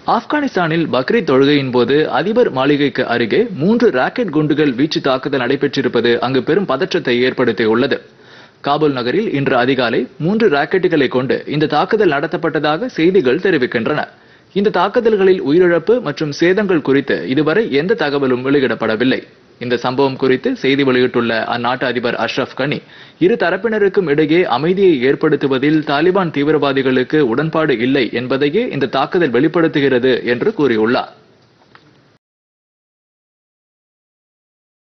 ஆப்கானிஸ்தானில் பக்ரீத் தொழுகையின் போது அதிபர் மாளிகைக்கு அருகே மூன்று ராக்கெட் குண்டுகள் வீச்சு தாக்குதல் நடைபெற்றிருப்பது அங்கு பெரும் பதற்றத்தை ஏற்படுத்தியுள்ளது காபூல் நகரில் இன்று அதிகாலை மூன்று ராக்கெட்டுகளை கொண்டு இந்த தாக்குதல் நடத்தப்பட்டதாக செய்திகள் தெரிவிக்கின்றன இந்த தாக்குதல்களில் உயிரிழப்பு மற்றும் சேதங்கள் குறித்து இதுவரை எந்த தகவலும் வெளியிடப்படவில்லை இந்த சம்பவம் குறித்து செய்தி வெளியிட்டுள்ள அந்நாட்டு அதிபர் அஷ்ரப் கனி இரு தரப்பினருக்கும் இடையே அமைதியை ஏற்படுத்துவதில் தாலிபான் தீவிரவாதிகளுக்கு உடன்பாடு இல்லை என்பதையே இந்த தாக்குதல் வெளிப்படுத்துகிறது என்று கூறியுள்ளார்